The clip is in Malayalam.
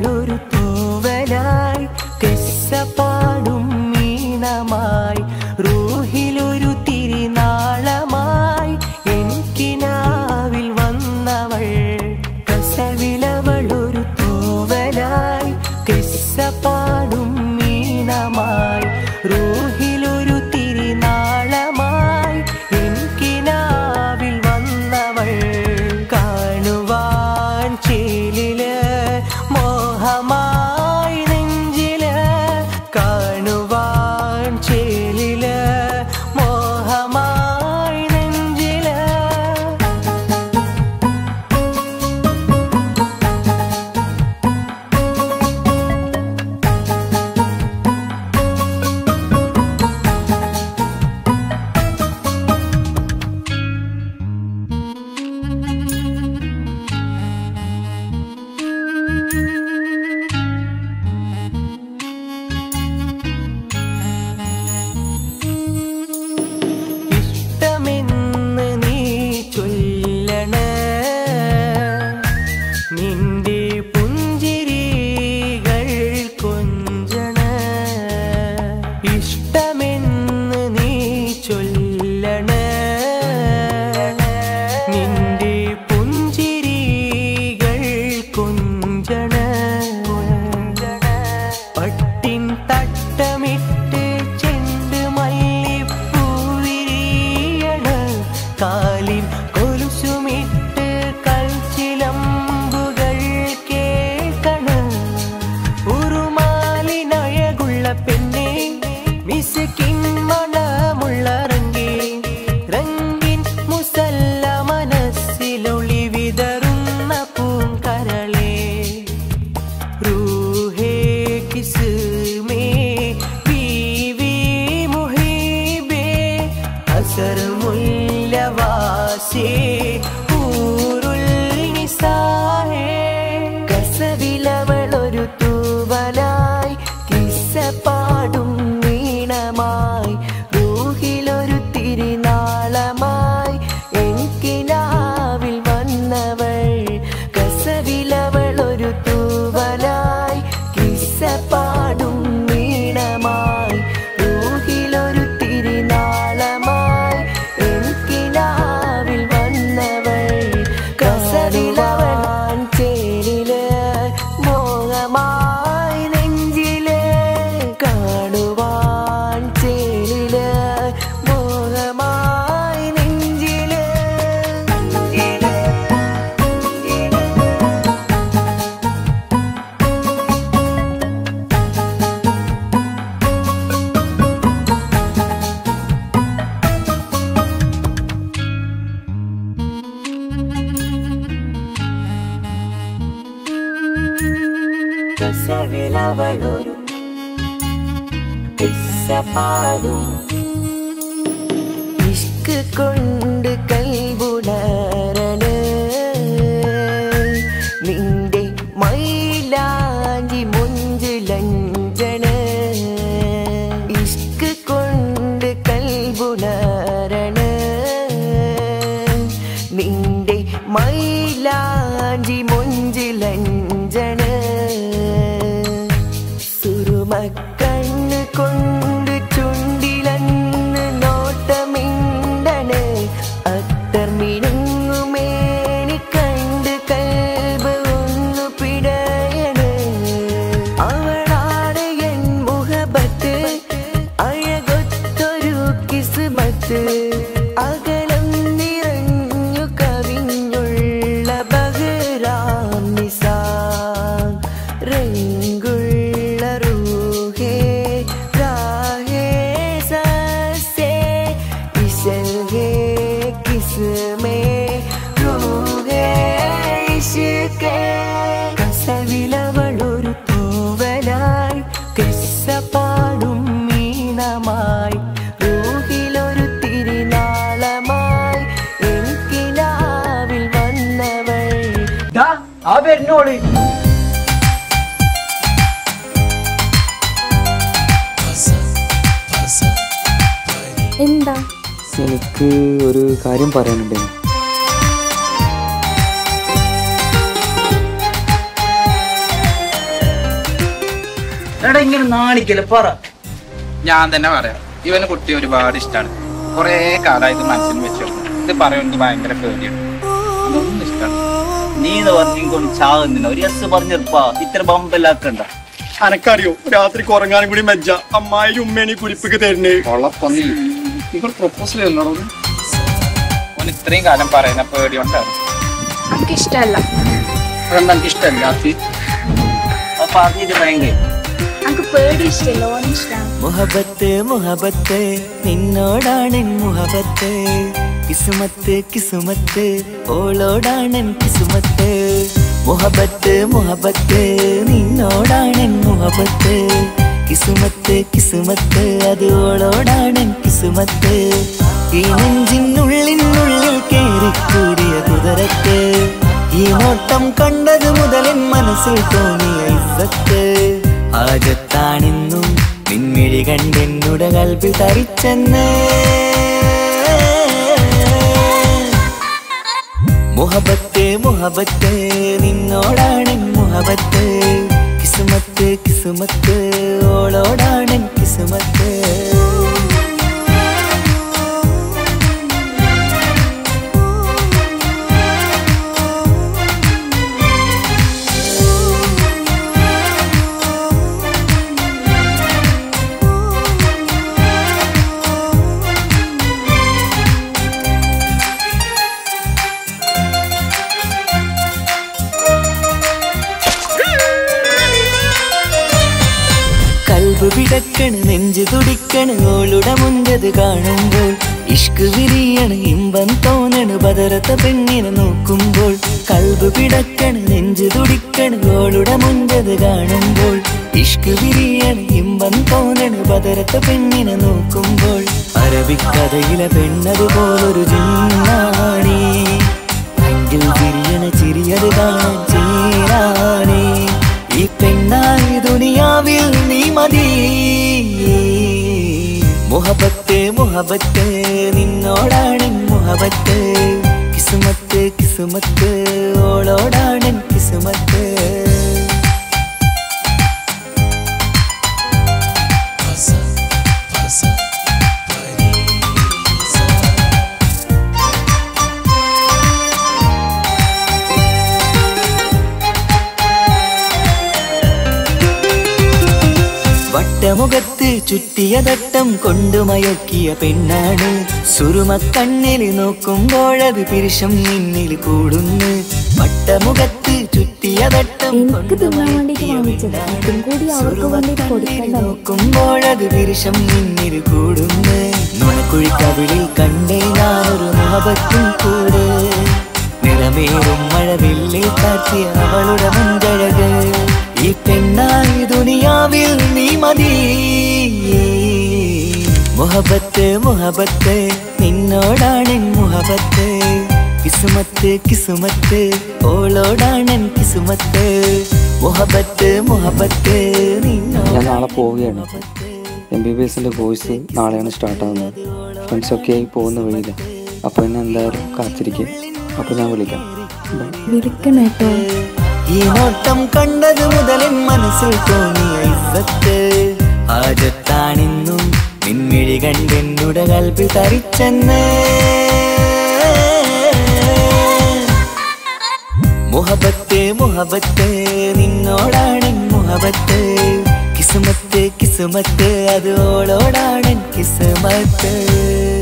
കസവിലവളൊരു തൂവലായി കെസ്സപ്പാടും മീണമായി റൂഹിലൊരു തിരിനാളമായി എനിക്കിനാവിൽ വന്നവൾ കസവിലവളൊരു തൂവലായി കെസ്സപ്പാടും മീണമായി റൂഹിലൊരു തിരിനാളമായി എനിക്കിനാവിൽ വന്നവൾ കാണുവാൻ ചേലില് മോഹമായി നെഞ്ചില് കാണുവാൻ ചേലില് മോഹമായി നെഞ്ചില് ഇഷ്ടമെന്ന് നീ ചൊല്ലണ നിന്റെ പുഞ്ചിരികൾ കൊഞ്ചണ ഇഷ്ടമെന്ന് നീ ചൊല്ലണ നിന്റെ പുഞ്ചിരികൾ കൊഞ്ചണ പട്ടിൻ തട്ടമിട്ട് ചെണ്ട് മല്ലിപ്പൂവിരിയണ കാലിൽ കൊലുസുമിട്ട് കളിച്ചിലമ്പുകൾ കേൾക്കണ ഉറുമാലിനഴകുള്ള പെണ്ണെ മിസുക്കിൻ മണമുള്ള റങ്കി റങ്കിൻ മുസല്ല മനസ്സിലൊളി വിതറുന്ന പൂങ്കരളേ रूहे किस में बीवी मुहिबे असर മുല്ലവാസേ ഊരുൽ നിസാഹേ കസവിലവളൊരു തൂവലായി കിസ്സപ്പാടും വീണമായി റൂഹിലൊരു തിരിനാളമായി എനിക്കിനാവിൽ വന്നവൾ കസവിലവളൊരു തൂവലായി കിസ്സപ്പാടും വീണമായി റൂഹിലൊരു തിരിനാളമായി എനിക്കിനാവിൽ വന്നവൾ കസവിലവളാൻ ചേരില് മോഹമായി നെഞ്ചില് കാണുവാൻ ചേരില് മോഹമായി നെഞ്ചില് കസവിലവളൊരു കിസ്സപ്പാടും ഇഷ്ക് കൊണ്ട് കൽബുണരണ നിന്റെ മൈലാഞ്ചി മുഞ്ചിലഞ്ചന ഇഷ്ക് കൊണ്ട് കൽബുണരണ നിന്റെ മൈലാഞ്ചി മുഞ്ചിലഞ്ചന സുറുമക്കണ്ണ് കൊണ്ട് ചുണ്ടിലന്ന് നോട്ടമിണ്ടണ് അത്തർ മിനുങ്ങുമേനി കണ്ട് കൽബ് ഒന്നു പിടയണ് അവളാണ് എൻ മുഖബത്ത് അഴകൊത്തൊരു കിസ്മത്ത് അകലം നിറഞ്ഞു കവിഞ്ഞുള്ള ബഹ്റാം നിസാ രംഗുള്ള റൂഹേ രാഹേ സസേ ഇശൽഹേ കിസ്മേ റൂഹേ ഇഷ്കേ കസവിലവളൊരു തൂവലായി കെസ്സപ്പാടും മീനമായി റൂഹിലൊരു തിരിനാളമായി എനിക്കിനാവിൽ വന്നവൾ ആ വരുന്നോള് എന്താ എനിക്ക് ഒരു കാര്യം പറയാനുണ്ടായിരുന്നു എടാ ഇങ്ങനെ നാണിക്കല്ലേ പറ ഞാൻ തന്നെ പറയാം ഇവന് കുട്ടി ഒരുപാട് ഇഷ്ടമാണ് കുറെ കാലമായിട്ട് മനസ്സിൽ വെച്ചു ഇത് പറയുന്നത് ഭയങ്കര പേടിയാണ് അതൊന്നും ഇഷ്ടമാണ് നീ എന്ന് പറഞ്ഞുകൊണ്ട് ചാകുന്നില്ല ഒരു എസ് പറഞ്ഞിരുപ്പാ ഇത്ര ബമ്പലാക്കണ്ട അനക്കറിയോ രാത്രി ഉറങ്ങാനും കൂടി മെജ്ജ അമ്മായി ഉമ്മേനി കുരിപ്പിക്ക് തരുന്നേ ഉള്ളപ്പൊന്നി നിങ്ങൾ പ്രൊപ്പോസൽ ചെയ്യുന്നോ ഓൻ ഇത്രയും കാലം പറയുന്ന പേടി കൊണ്ടാണ് എനിക്ക് ഇഷ്ടമല്ല അതെന്താ എനിക്ക് ഇഷ്ടമല്ലാത്ത അത് പറഞ്ഞിട്ട് ഭയങ്കര എനിക്ക് പേടി ഇഷ്ടമല്ല ഓന് ഇഷ്ടമാണ് മുഹബത്ത് മുഹബത്ത് നിന്നോടാണെൻ മുഹബത്ത് കിസുമത്ത് കിസുമത്ത് ഓളോടാണെൻ കിസുമത്ത് മുഹബത്ത് മുഹബത്ത് നിന്നോടാണെൻ മുഹബത്ത് കിസുമത്ത് കിസുമത്ത് അത് ഓളോടാണെൻ കിസുമത്ത് ഈ നെഞ്ചിനുള്ളിനുള്ളിൽ കേറിക്കൂടിയ കുതിരത്ത് ഈ നോട്ടം കണ്ടത് മുതലൻ മനസ്സിൽ തോന്നിയ ഇസത്ത് ആജത്താണെന്നും നിൻമിഴി കണ്ടെന്നുടെ കൽപ്പിൽ തരിച്ചെന്ന് മുഹബത്ത് മുഹബത്ത് നിന്നോടാണ് മുഹബത്ത് കിസുമത്ത് കിസുമത്ത് ഓളോടാണ് കിസുമത്ത് കൽബ് പിടക്കണ് നെഞ്ചു തുടിക്കണ് ഓളുടെ മുഞ്ചത് കാണുമ്പോൾ ഇഷ്ക് വിരിയണ് ഇമ്പം തോന്നണ് ബദറത്ത പെണ്ണിനെ നോക്കുമ്പോൾ കൽബ് പിടക്കണ് നെഞ്ചു തുടിക്കണ് ഓളുടെ മുഞ്ചത് കാണുമ്പോൾ ഇഷ്ക് വിരിയണ് ഇമ്പം തോന്നണ് ബദറത്ത പെണ്ണിനെ നോക്കുമ്പോൾ അറബിക്കഥയിലെ പെണ്ണതുപോലൊരു ജിന്നാണേ അങ്കിൽ വിരിയണ ചിരിയത് കാണാൻ ചേരാനേ ഈ പെണ്ണായി ദുനിയാവിൽ നീ മതി മുഹബത്ത് മുഹബത്ത് നിന്നോടാണ് മുഹബത്ത് കിസുമത്ത് കിസുമത്ത് ഓളോടാണ് കിസുമത്ത് വട്ടമുഖത്ത് ചുറ്റിയ തട്ടം കൊണ്ടു മയക്കിയ പെണ്ണാണ് സുറുമക്കണ്ണിൽ നോക്കുമ്പോഴത് പിരിശം നിന്നിൽ കൂടുന്നു വട്ടമുഖത്ത് ചുറ്റിയ തട്ടം എനിക്ക് കൊണ്ടു തിന്നാൻ വേണ്ടിയിട്ട് മയക്കിയ വാങ്ങിച്ചതാ. പെണ്ണാണ്. ഇതും കൂടി അവർക്ക് വേണ്ടിയിട്ട് സുറുമക്കണ്ണിൽ കൊടുക്കണ്ടേ? നോക്കുമ്പോഴത് പിരിശം നിന്നിൽ കൂടുന്നു നുണക്കുഴിക്കവിളിൽ കണ്ടേ ഞാനൊരു മുഹബത്തും കൂടെ നിറമേറും മഴവില്ലിൽ കാറ്റിയ അവളുടെ മുൻകഴക് ഈ പെണ്ണായി ദുനിയാവിൽ നീ മതി മുഹബത്ത് മുഹബത്ത് നിന്നോടാണ് മുഹബത്ത് കിസുമത്ത് കിസുമത്ത് ഓളോടാണ് കിസുമത്ത് മുഹബത്ത് മുഹബത്ത് ഞാൻ നാളെ പോവുകയാണ് എം ബി ബി എസിൻ്റെ കോഴ്സ് നാളെയാണ് സ്റ്റാർട്ടാകുന്നത് ഫ്രണ്ട്സൊക്കെ ആയി പോകുന്ന വഴിയില്ല അപ്പോൾ എന്നെ എന്തായാലും കാത്തിരിക്കുക അപ്പോൾ ഞാൻ വിളിക്കാം ബൈ വിളിക്കണം കേട്ടോ ഈ നോട്ടം കണ്ടത് മുതലൻ മനസ്സിൽ തോന്നിയ ഇസത്ത് ആജത്താണിന്നും നിൻമിഴി കണ്ടെന്നുടെ കൽപ്പി തരിച്ചെന്ന് മുഹബത്ത് മുഹബത്ത് നിന്നോടാണ് മുഹബത്ത് കിസുമത്ത് കിസുമത്ത് അത് ഓളോടാണ് കിസുമത്ത്